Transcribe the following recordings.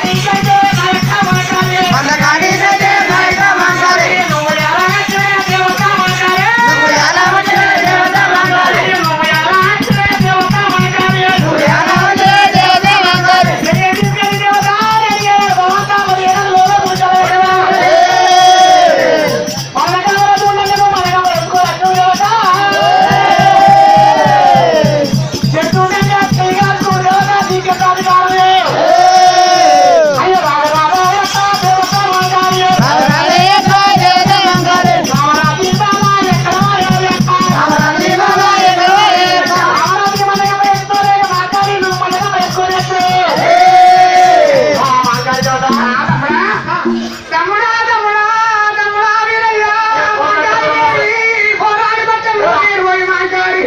మందకాడికైతే నాయక మంగారి నువ్వు ఎలా వచ్చిన దేవత మంగారి నువ్వు ఎలా వచ్చిన దేవత మంగారి తమ్ముడా తమ్ముడా తమ్ముడా వీరయ్యా మంగారి పోరాడి బట్టలు పోయి మంగారి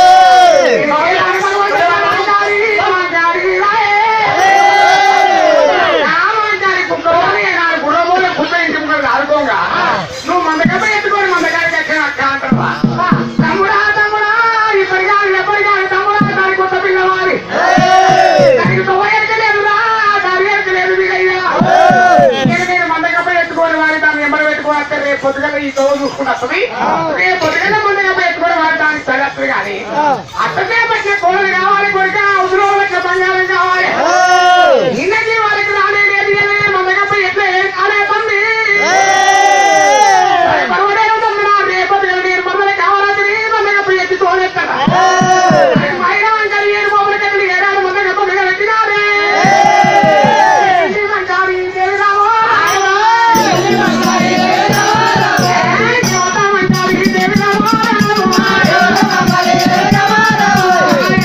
నువ్వు మందకమ్మ ఎత్తుకొని మందకాడికి వచ్చిన అక్క అంటావా తమ్ముడా తమ్ముడా ఇప్పటి కాదు ఎప్పటి కాదు తమ్ముడా దాని కొత్త పిల్లవారి దానికి తొవ్వ ఎక్కలేదురా దాని ఎక్కలేదు మీరయ్యా నేను నేను మందకమ్మ ఎత్తుకొని వారి దాన్ని ఎంబడి పెట్టుకొని వస్తే రేపు పొద్దుగల ఈ తోవ చూసుకుని వస్తుంది రేపు పొద్దుగల మందకమ్మ ఎత్తుకొని వారి దానికి చదవస్తుంది కానీ అట్టనే పట్టిన కోడలు కావాలి కొడుక అవసరం లక్ష బంగారం కావాలి నిన్నకి వాళ్ళకి రానే లేదు కానీ మందకమ్మ ఎట్లా ఏం కాలే తండ్రి పర్వాలేదు తమ్ముడా, రేపు నేను మందలు కావాలని మందకమ్మ ఎత్తి తోలేస్తాను మైనా అంకల్ ఏడు బాబుల కట్టలు ఏడాది మందకమ్మ ఎత్తినారే మంచారి దేవిరావో మంచారి దేవిరావో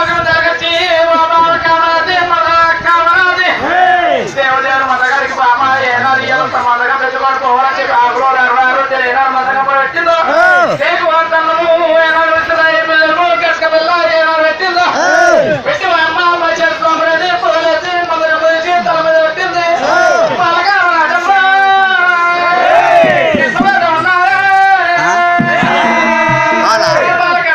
లోకం జరగచ్చి బాబా కామరాజే మన కామరాజే దేవుడు మందగారికి బామ ఏనాడు ఇయ్యాలంత మందగా పెట్టుకొని పోవాలని చెప్పి ఆకులో అరవై ఆరు ఏనాడు మందగా పెట్టిందో కేకు వార్తలను ఏనాడు పెట్టిందో ఏ పిల్లలు కసుక పిల్ల ఏనాడు పెట్టిందో పెట్టి మా అమ్మ మా చేసుకోమని పోలేసి మందగా పోసి తల మీద పెట్టింది బాగా రాజమ్మ ఎంతమంది ఉన్నారా? బాగా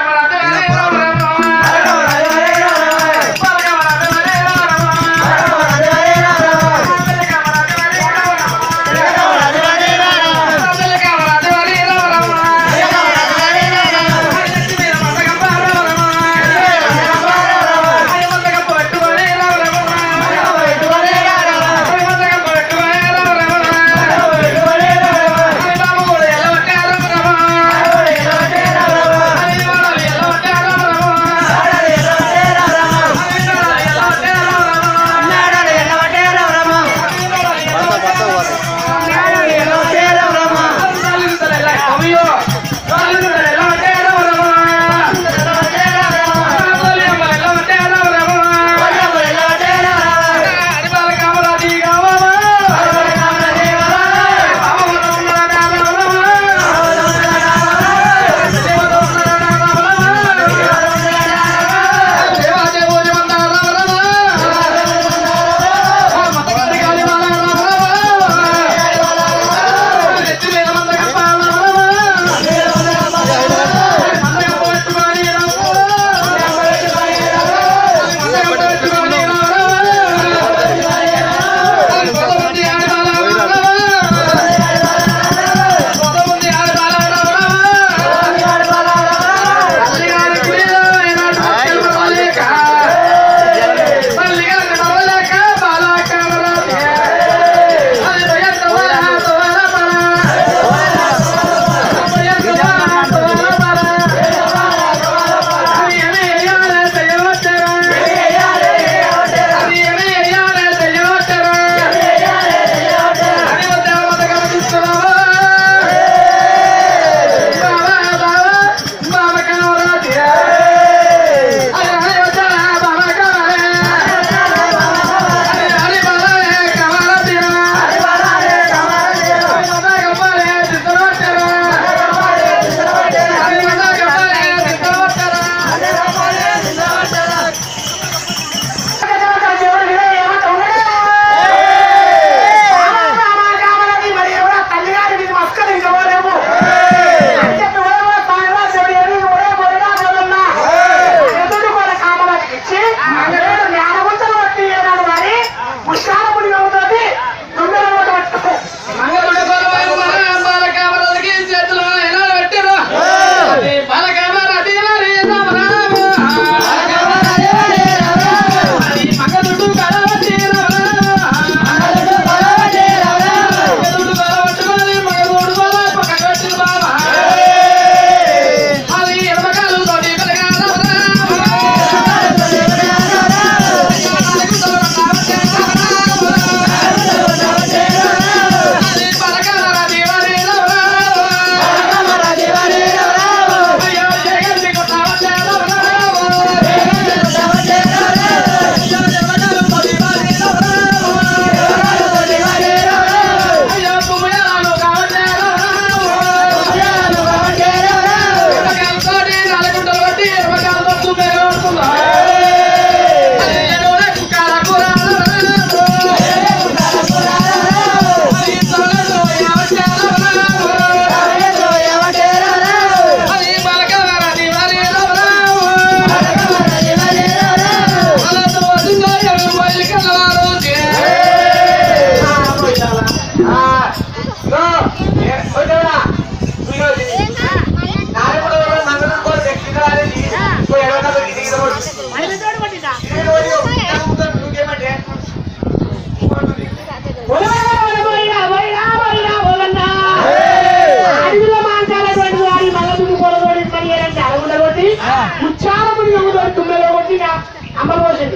ముచ్చాలముని ఎముదోడి తుమ్మెలో కొట్టి అమ్మలు పోసింది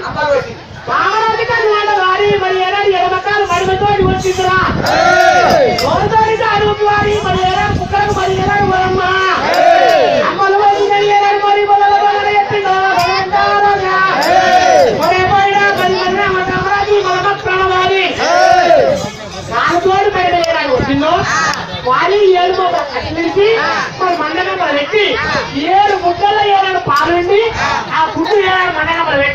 రామరాజుగారి వాళ్ళ వారి మరి ఏడాది ఎడమకాలు మడిమతోటి వచ్చిందిరా గోదావరి అడుగు వారి మరి ఏడాది కుక్కలకు మరి ఏడాది వరమ్మ అమ్మలు పోసిన ఏడాది మరి మొదల మొదల ఎత్తిందా పిలిచి మరి మండగంపలు పెట్టి ఏడు గుడ్డల్లో ఏడాడు పాలు ఉండి ఆ గుడ్డు ఏడాడు మండగంపలు పెట్టి